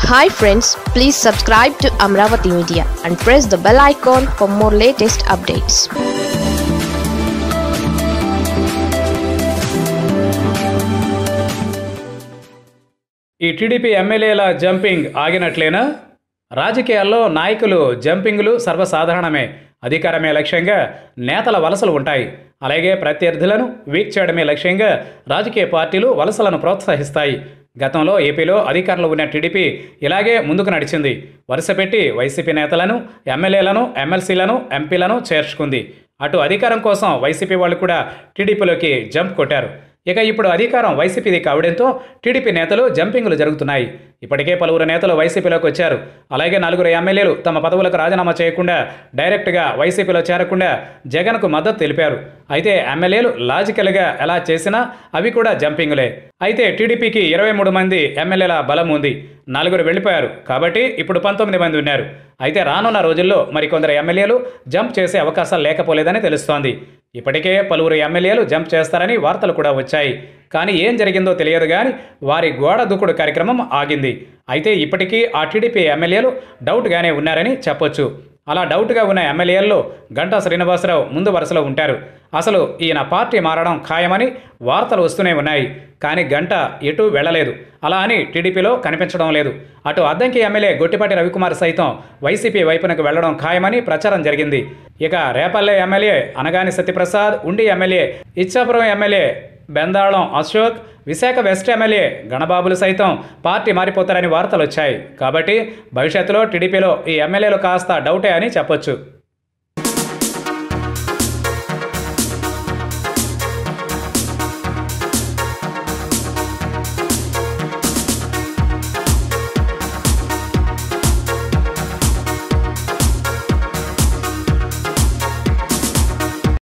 hi friends please subscribe to Amaravati media and press the bell icon for more latest updates ఈ TDP ఎమ్మెల్యేల jumping ఆగినట్లేనా రాజకీయాల్లో నాయకులు జంపింగ్లు సర్వసాధారణమే అధికారమే లక్ష్యంగా నేతల వలసలు ఉంటాయి అలాగే ప్రత్యర్థులను వీక్ చేయడమే లక్ష్యంగా రాజకీయ పార్టీలు వలసలను ప్రోత్సహిస్తాయి గతంలో ఏపీలో అధికారంలో ఉన్న టీడీపీ ఇలాగే ముందుకు నడిచింది వరుసపెట్టి వైసీపీ నేతలను ఎమ్మెల్యేలను ఎమ్మెల్సీలను ఎంపీలను చేర్చుకుంది అటు అధికారం కోసం వైసీపీ వాళ్ళు కూడా టీడీపీలోకి జంప్ కొట్టారు ఇక ఇప్పుడు అధికారం వైసీపీది కావడంతో టీడీపీ నేతలు జంపింగ్లు జరుగుతున్నాయి ఇప్పటికే పలువురు నేతలు వైసీపీలోకి వచ్చారు అలాగే నలుగురు ఎమ్మెల్యేలు తమ పదవులకు రాజీనామా చేయకుండా డైరెక్ట్గా వైసీపీలో చేరకుండా జగన్కు మద్దతు తెలిపారు అయితే ఎమ్మెల్యేలు లాజికల్గా ఎలా చేసినా అవి కూడా జంపింగులే అయితే టీడీపీకి ఇరవై మూడు మంది ఎమ్మెల్యేల బలం ఉంది నలుగురు వెళ్ళిపోయారు కాబట్టి ఇప్పుడు పంతొమ్మిది మంది ఉన్నారు అయితే రానున్న రోజుల్లో మరికొందరు ఎమ్మెల్యేలు జంప్ చేసే అవకాశాలు లేకపోలేదని తెలుస్తోంది ఇప్పటికే పలువురు ఎమ్మెల్యేలు జంప్ చేస్తారని వార్తలు కూడా వచ్చాయి కానీ ఏం జరిగిందో తెలియదు కానీ వారి గోడ దూకుడు కార్యక్రమం ఆగింది అయితే ఇప్పటికీ ఆ టీడీపీ ఎమ్మెల్యేలు డౌట్గానే ఉన్నారని చెప్పొచ్చు అలా డౌట్గా ఉన్న ఎమ్మెల్యేల్లో గంటా శ్రీనివాసరావు ముందు వరుసలో ఉంటారు అసలు ఈయన పార్టీ మారడం ఖాయమని వార్తలు వస్తూనే ఉన్నాయి కానీ గంట ఎటూ వెళ్ళలేదు అలా అని టీడీపీలో కనిపించడం లేదు అటు అద్దంకి ఎమ్మెల్యే గొట్టిపాటి రవికుమార్ సైతం వైసీపీ వైపునకు వెళ్లడం ఖాయమని ప్రచారం జరిగింది ఇక Repalle MLA Anagani Satyaprasad Undi MLA Ichchapuram MLA Bendalam Ashok Visakha west MLA గణబాబులు సైతం పార్టీ మారిపోతారని వార్తలు వచ్చాయి కాబట్టి భవిష్యత్తులో టీడీపీలో ఈ ఎమ్మెల్యేలు కాస్త డౌటే అని చెప్పొచ్చు